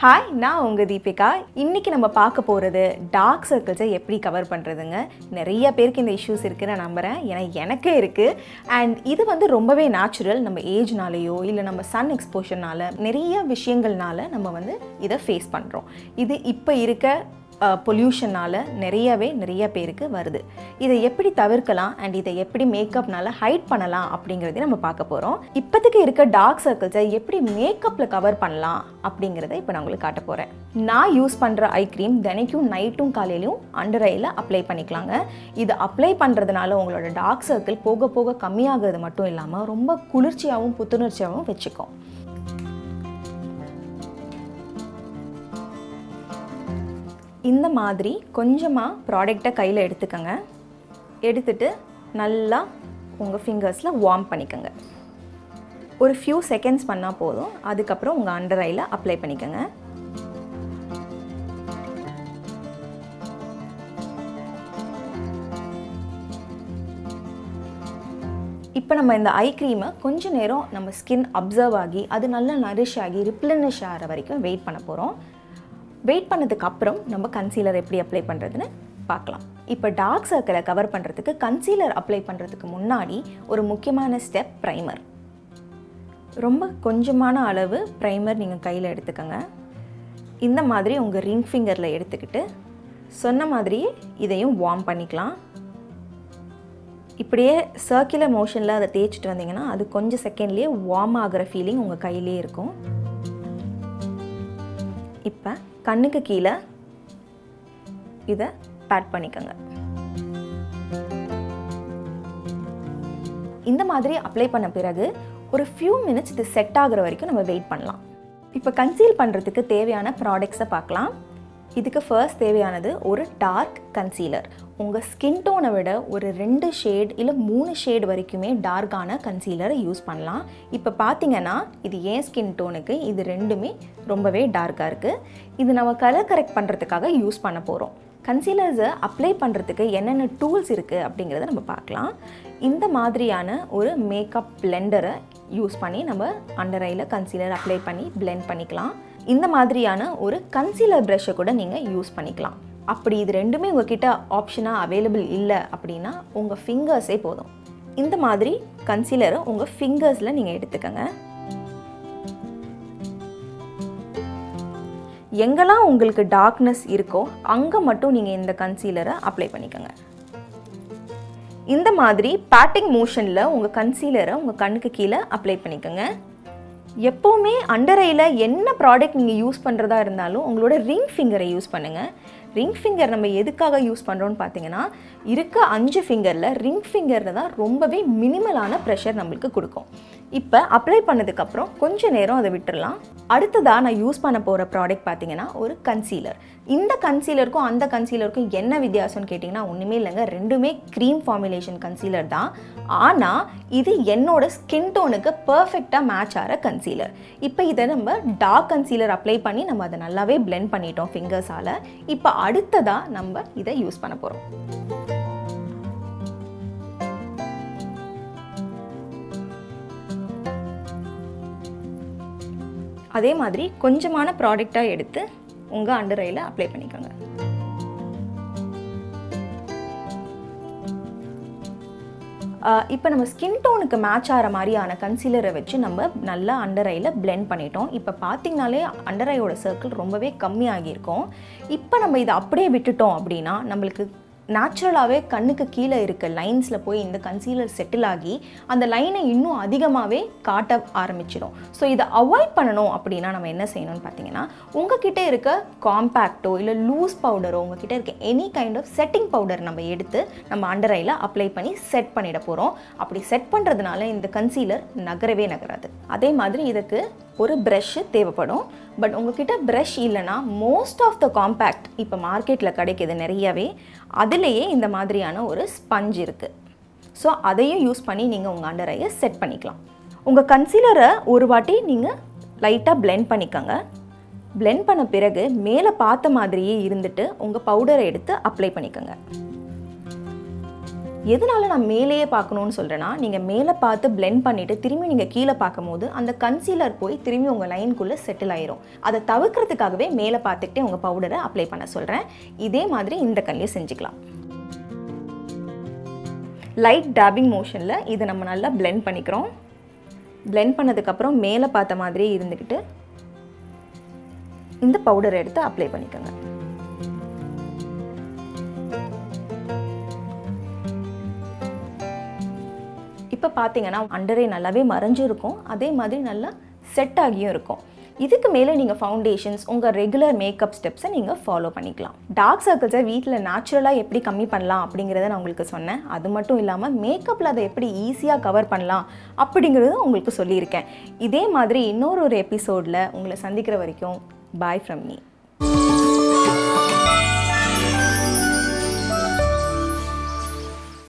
hi நான் உங்கள் தீபிகா இன்னைக்கு நம்ம பார்க்க போகிறது டார்க் சர்க்கிள்ஸை எப்படி கவர் பண்ணுறதுங்க நிறைய பேருக்கு இந்த இஷ்யூஸ் இருக்குன்னு நான் நம்புகிறேன் ஏன்னா எனக்கே இருக்குது அண்ட் இது வந்து ரொம்பவே நேச்சுரல் நம்ம ஏஜ்னாலேயோ இல்லை நம்ம சன் எக்ஸ்போஷர்னால நிறைய விஷயங்கள்னால நம்ம வந்து இதை ஃபேஸ் பண்ணுறோம் இது இப்போ இருக்க பொல்யூஷனால் நிறையவே நிறைய பேருக்கு வருது இதை எப்படி தவிர்க்கலாம் அண்ட் இதை எப்படி மேக்கப்னால ஹைட் பண்ணலாம் அப்படிங்கிறதையும் நம்ம பார்க்க போகிறோம் இப்போதைக்கு இருக்க டார்க் சர்க்கிள்ஸை எப்படி மேக்கப்பில் கவர் பண்ணலாம் அப்படிங்கிறத இப்போ நான் உங்களுக்கு காட்ட போகிறேன் நான் யூஸ் பண்ணுற ஐ க்ரீம் தினைக்கும் நைட்டும் காலையிலையும் அண்டர் ஐயில் அப்ளை பண்ணிக்கலாங்க இது அப்ளை பண்ணுறதுனால உங்களோட டார்க் சர்க்கிள் போக போக கம்மியாகிறது மட்டும் இல்லாமல் ரொம்ப குளிர்ச்சியாகவும் புத்துணர்ச்சியாகவும் வச்சுக்கும் இந்த மாதிரி கொஞ்சமாக ப்ராடக்டை கையில் எடுத்துக்கோங்க எடுத்துட்டு நல்லா உங்கள் ஃபிங்கர்ஸில் வார்ம் பண்ணிக்கோங்க ஒரு ஃபியூ செகண்ட்ஸ் பண்ணால் போதும் அதுக்கப்புறம் உங்கள் அண்டர் ஐயில் அப்ளை பண்ணிக்கோங்க இப்போ நம்ம இந்த ஐ க்ரீமை கொஞ்ச நேரம் நம்ம ஸ்கின் அப்சர்வ் ஆகி அது நல்லா நரிஷ் ஆகி ரிப்ளனிஷ் ஆகிற வரைக்கும் வெயிட் பண்ண போகிறோம் வெயிட் பண்ணதுக்கு அப்புறம் நம்ம கன்சீலர் எப்படி அப்ளை பண்ணுறதுன்னு பார்க்கலாம் இப்போ டார்க் சர்க்கிளை கவர் பண்ணுறதுக்கு கன்சீலர் அப்ளை பண்ணுறதுக்கு முன்னாடி ஒரு முக்கியமான ஸ்டெப் ப்ரைமர் ரொம்ப கொஞ்சமான அளவு ப்ரைமர் நீங்கள் கையில் எடுத்துக்கோங்க இந்த மாதிரி உங்கள் ரிங் ஃபிங்கரில் எடுத்துக்கிட்டு சொன்ன மாதிரியே இதையும் வார்ம் பண்ணிக்கலாம் இப்படியே சர்க்குலர் மோஷனில் அதை தேய்ச்சிட்டு வந்தீங்கன்னா அது கொஞ்சம் செகண்ட்லேயே வார்ம் ஆகிற ஃபீலிங் உங்கள் கையிலே இருக்கும் இப்போ கண்ணுக்கு கீழே இதை பேட் பண்ணிக்கோங்க இந்த மாதிரி அப்ளை பண்ண பிறகு ஒரு ஃபியூ மினிட்ஸ் இது செட் ஆகுற வரைக்கும் நம்ம வெயிட் பண்ணலாம் இப்போ கன்சீல் பண்ணுறதுக்கு தேவையான ப்ராடக்ட்ஸை பார்க்கலாம் இதுக்கு ஃபர்ஸ்ட் தேவையானது ஒரு டார்க் கன்சீலர் உங்கள் ஸ்கின் டோனை விட ஒரு ரெண்டு ஷேட் இல்லை மூணு ஷேட் வரைக்குமே டார்க்கான கன்சீலரை யூஸ் பண்ணலாம் இப்போ பார்த்தீங்கன்னா இது ஏன் ஸ்கின் டோனுக்கு இது ரெண்டுமே ரொம்பவே டார்க்காக இருக்குது இது நம்ம கலர் கரெக்ட் பண்ணுறதுக்காக யூஸ் பண்ண போகிறோம் கன்சீலர்ஸை அப்ளை பண்ணுறதுக்கு என்னென்ன டூல்ஸ் இருக்குது அப்படிங்கிறத நம்ம பார்க்கலாம் இந்த மாதிரியான ஒரு மேக்கப் பிளெண்டரை யூஸ் பண்ணி நம்ம அண்டர் ஐயில் கன்சீலர் அப்ளை பண்ணி பிளெண்ட் பண்ணிக்கலாம் இந்த மாதிரியான ஒரு கன்சீலர் ப்ரஷ்ஷை கூட நீங்கள் யூஸ் பண்ணிக்கலாம் அப்படி இது ரெண்டுமே உங்ககிட்ட ஆப்ஷனாக அவைலபிள் இல்லை அப்படின்னா உங்கள் ஃபிங்கர்ஸே போதும் இந்த மாதிரி கன்சீலரை உங்கள் ஃபிங்கர்ஸில் நீங்கள் எடுத்துக்கோங்க எங்கெல்லாம் உங்களுக்கு டார்க்னஸ் இருக்கோ அங்கே மட்டும் நீங்கள் இந்த கன்சீலரை அப்ளை பண்ணிக்கோங்க இந்த மாதிரி பேட்டிங் மோஷனில் உங்கள் கன்சீலரை உங்கள் கண்ணுக்கு கீழே அப்ளை பண்ணிக்கோங்க எப்போவுமே அண்டர் ஐயில் என்ன ப்ராடக்ட் நீங்கள் யூஸ் பண்ணுறதா இருந்தாலும் உங்களோட ரிங் ஃபிங்கரை யூஸ் பண்ணுங்கள் ரிங் ஃபிங்கர் நம்ம எதுக்காக யூஸ் பண்ணுறோன்னு பார்த்தீங்கன்னா இருக்க அஞ்சு ஃபிங்கரில் ரிங் ஃபிங்கரில் தான் ரொம்பவே மினிமலான ப்ரெஷர் நம்மளுக்கு கொடுக்கும் இப்போ அப்ளை பண்ணதுக்கப்புறம் கொஞ்ச நேரம் அதை விட்டுறலாம் அடுத்ததாக நான் யூஸ் பண்ண போகிற ப்ராடக்ட் பார்த்தீங்கன்னா ஒரு கன்சீலர் இந்த கன்சீலருக்கும் அந்த கன்சீலருக்கும் என்ன வித்தியாசம்னு கேட்டிங்கன்னா ஒன்றுமே இல்லைங்க ரெண்டுமே க்ரீம் ஃபார்முலேஷன் கன்சீலர் தான் ஆனால் இது என்னோட ஸ்கின் டோனுக்கு பர்ஃபெக்டாக மேட்ச் ஆகிற கன்சீலர் இப்போ இதை நம்ம டார்க் கன்சீலர் அப்ளை பண்ணி நம்ம அதை நல்லாவே பிளெண்ட் பண்ணிட்டோம் ஃபிங்கர்ஸால் இப்போ அடுத்ததாக நம்ம இதை யூஸ் பண்ண போகிறோம் அதே மாதிரி கொஞ்சமான ப்ராடக்டாக எடுத்து உங்கள் அண்டர் ஐயில் அப்ளை பண்ணிக்கோங்க இப்போ நம்ம ஸ்கின் டோனுக்கு மேட்ச் ஆகிற மாதிரியான கன்சீலரை வச்சு நம்ம நல்லா அண்டர் ஐயில் பிளெண்ட் பண்ணிட்டோம் இப்போ பார்த்தீங்கனாலே அண்டர் ஐயோட சர்க்கிள் ரொம்பவே கம்மியாகியிருக்கும் இப்போ நம்ம இதை அப்படியே விட்டுட்டோம் அப்படின்னா நம்மளுக்கு நேச்சுரலாகவே கண்ணுக்கு கீழே இருக்க லைன்ஸில் போய் இந்த கன்சீலர் செட்டில் ஆகி அந்த லைனை இன்னும் அதிகமாகவே காட்ட ஆரம்பிச்சிடும் ஸோ இதை அவாய்ட் பண்ணணும் அப்படின்னா நம்ம என்ன செய்யணும்னு பார்த்தீங்கன்னா உங்ககிட்ட இருக்க காம்பேக்டோ இல்லை லூஸ் பவுடரோ உங்ககிட்ட இருக்க any kind of setting powder நம்ம எடுத்து நம்ம அண்டர் ஐயில் அப்ளை பண்ணி செட் பண்ணிட போகிறோம் அப்படி செட் பண்ணுறதுனால இந்த கன்சீலர் நகரவே நகராது அதே மாதிரி இதுக்கு ஒரு ப்ரஷ்ஷு தேவைப்படும் பட் உங்ககிட்ட ப்ரஷ் இல்லைன்னா மோஸ்ட் ஆஃப் த காம்பேக்ட் இப்போ மார்க்கெட்டில் கிடைக்கிது நிறையவே அதுலேயே இந்த மாதிரியான ஒரு ஸ்பஞ்ச் இருக்குது ஸோ அதையும் யூஸ் பண்ணி நீங்கள் உங்கள் அண்டர் ஐயை செட் பண்ணிக்கலாம் உங்கள் கன்சீலரை ஒரு வாட்டி நீங்கள் லைட்டாக பிளெண்ட் பண்ணிக்கோங்க பிளெண்ட் பண்ண பிறகு மேலே பார்த்த மாதிரியே இருந்துட்டு உங்கள் பவுடரை எடுத்து அப்ளை பண்ணிக்கோங்க எதனால நான் மேலேயே பார்க்கணும்னு சொல்கிறேன்னா நீங்கள் மேலே பார்த்து blend பண்ணிவிட்டு திரும்பி நீங்கள் கீழே பார்க்கும்போது அந்த கன்சீலர் போய் திரும்பி உங்கள் லைனுக்குள்ளே செட்டில் ஆயிரும் அதை தவிர்க்கிறதுக்காகவே மேலே பார்த்துக்கிட்டே உங்கள் பவுடரை அப்ளை பண்ண சொல்கிறேன் இதே மாதிரி இந்த கண்ணிலையும் செஞ்சுக்கலாம் லைட் டேபிங் மோஷனில் இதை நம்ம நல்லா blend பண்ணிக்கிறோம் blend பண்ணதுக்கப்புறம் மேலே பார்த்த மாதிரியே இருந்துக்கிட்டு இந்த பவுடர் எடுத்து அப்ளை பண்ணிக்கோங்க இப்போ பார்த்தீங்கன்னா அண்டரை நல்லாவே மறைஞ்சும் இருக்கும் அதே மாதிரி நல்லா செட் ஆகியும் இருக்கும் இதுக்கு மேலே நீங்கள் ஃபவுண்டேஷன்ஸ் உங்கள் ரெகுலர் மேக்கப் ஸ்டெப்ஸை நீங்கள் ஃபாலோ பண்ணிக்கலாம் டார்க் சர்க்கிள்ஸை வீட்டில் நேச்சுரலாக எப்படி கம்மி பண்ணலாம் அப்படிங்கிறத நான் உங்களுக்கு சொன்னேன் அது மட்டும் இல்லாமல் மேக்கப்பில் அதை எப்படி ஈஸியாக கவர் பண்ணலாம் அப்படிங்கிறதும் உங்களுக்கு சொல்லியிருக்கேன் இதே மாதிரி இன்னொரு ஒரு எபிசோடில் உங்களை சந்திக்கிற வரைக்கும் பாய் ஃப்ரம் மீ